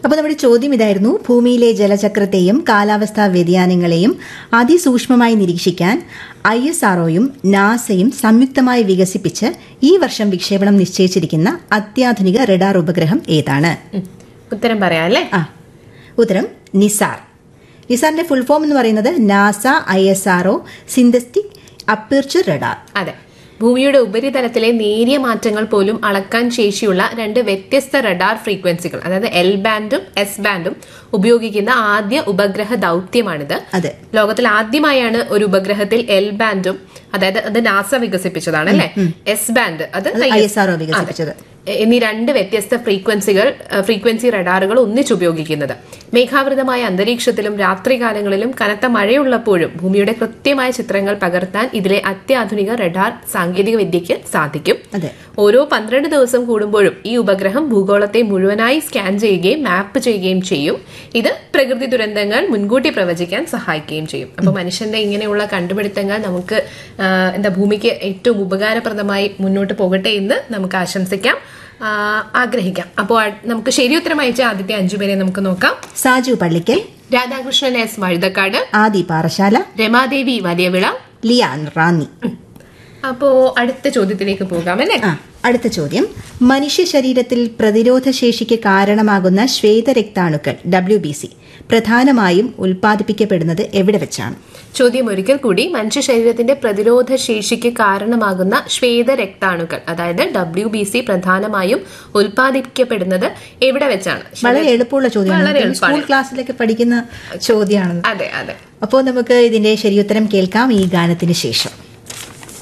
അപ്പോൾ നമ്മുടെ ചോദ്യം ഇതായിരുന്നു ഭൂമിയിലെ ജലചക്രത്തെയും കാലാവസ്ഥാ വ്യതിയാനങ്ങളെയും അതിസൂക്ഷ്മമായി നിരീക്ഷിക്കാൻ ഐ എസ് ആർഒയും നാസയും സംയുക്തമായി വികസിപ്പിച്ച് ഈ വർഷം വിക്ഷേപണം നിശ്ചയിച്ചിരിക്കുന്ന അത്യാധുനിക റഡാർ ഉപഗ്രഹം ഏതാണ് ഉം. ഉത്തരം പറയാം അല്ലേ ആ ഉത്തരം നിസാർ നിസാറിന്റെ ഫുൾ ഫോം എന്ന് പറയുന്നത് NASA I S R O synthetic aperture radar അതെ ഭൂമിയുടെ ഉപരിതലത്തിലെ നേരിയ മാറ്റങ്ങൾ പോലും അളക്കാൻ ശേഷിയുള്ള രണ്ട് വ്യത്യസ്ത റഡാർ ഫ്രീക്വൻസികൾ അതായത് എൽ ബാൻഡും എസ് ബാൻഡും ഉപയോഗിക്കുന്ന ആദ്യ ഉപഗ്രഹ ദൗത്യമാണിത് അതെ ലോകത്തിൽ ആദ്യമായാണ് ഒരു ഉപഗ്രഹത്തിൽ എൽ ബാൻഡും അതായത് അത് നാസ വികസിപ്പിച്ചതാണ് അല്ലെ എസ് ബാൻഡ് അത് ഐ എസ് ആർഒ വികസിപ്പിച്ചത് എന്നീ രണ്ട് വ്യത്യസ്ത ഫ്രീക്വൻസികൾ അഹ് ഫ്രീക്വൻസി റഡാറുകൾ ഒന്നിച്ചുപയോഗിക്കുന്നത് മേഘാവൃതമായ അന്തരീക്ഷത്തിലും രാത്രികാലങ്ങളിലും കനത്ത മഴയുള്ളപ്പോഴും ഭൂമിയുടെ കൃത്യമായ ചിത്രങ്ങൾ പകർത്താൻ ഇതിലെ അത്യാധുനിക റഡാർ സാങ്കേതിക വിദ്യയ്ക്ക് സാധിക്കും അതെ ഓരോ പന്ത്രണ്ട് ദിവസം കൂടുമ്പോഴും ഈ ഉപഗ്രഹം ഭൂഗോളത്തെ മുഴുവനായി സ്കാൻ ചെയ്യുകയും മാപ്പ് ചെയ്യുകയും ചെയ്യും ഇത് പ്രകൃതി ദുരന്തങ്ങൾ മുൻകൂട്ടി പ്രവചിക്കാൻ സഹായിക്കുകയും ചെയ്യും അപ്പൊ മനുഷ്യന്റെ ഇങ്ങനെയുള്ള കണ്ടുപിടുത്തങ്ങൾ നമുക്ക് ആ, എന്താ ഭൂമിക്ക് ഏറ്റവും ഉപകാരപ്രദമായി മുന്നോട്ട് പോകട്ടെ എന്ന് നമുക്ക് ആശംസിക്കാം ആ, ആഗ്രഹിക്കാം അപ്പോൾ നമുക്ക് ശരിയുത്തരം അയച്ച ആദ്യത്തെ അഞ്ചു പേരെ നമുക്ക് നോക്കാം സാജു പള്ളിക്കൽ രാധാകൃഷ്ണൻ എസ് വഴുതക്കാട് ആദി പാറശാല രമാദേവി വലിയവിള ലിയാൻ റാന്നി അപ്പോ അടുത്ത ചോദ്യത്തിലേക്ക് പോകാം അല്ലേ ആ അടുത്ത ചോദ്യം മനുഷ്യ ശരീരത്തിൽ പ്രതിരോധ ശേഷിക്ക് കാരണമാകുന്ന ശ്വേതരക്താണുക്കൾ ഡബ്ല്യു ബി സി പ്രധാനമായും ഉൽപ്പാദിപ്പിക്കപ്പെടുന്നത് എവിടെ വെച്ചാണ് ചോദ്യം ഒരിക്കൽ കൂടി മനുഷ്യ ശരീരത്തിന്റെ പ്രതിരോധ ശേഷിക്ക് കാരണമാകുന്ന ശ്വേത രക്താണുക്കൾ അതായത് ഡബ്ല്യു ബി സി പ്രധാനമായും ഉൽപ്പാദിപ്പിക്കപ്പെടുന്നത് എവിടെ വെച്ചാണ് വളരെ എളുപ്പമുള്ള വളരെ ചോദ്യമാണ് എളുപ്പമാണ്. സ്കൂൾ ക്ലാസ്സിലൊക്കെ പഠിക്കുന്ന ചോദ്യമാണ് അതെ അതെ അപ്പോൾ നമുക്ക് ഇതിന്റെ ശരിയുത്തരം കേൾക്കാം ഈ ഗാനത്തിന് ശേഷം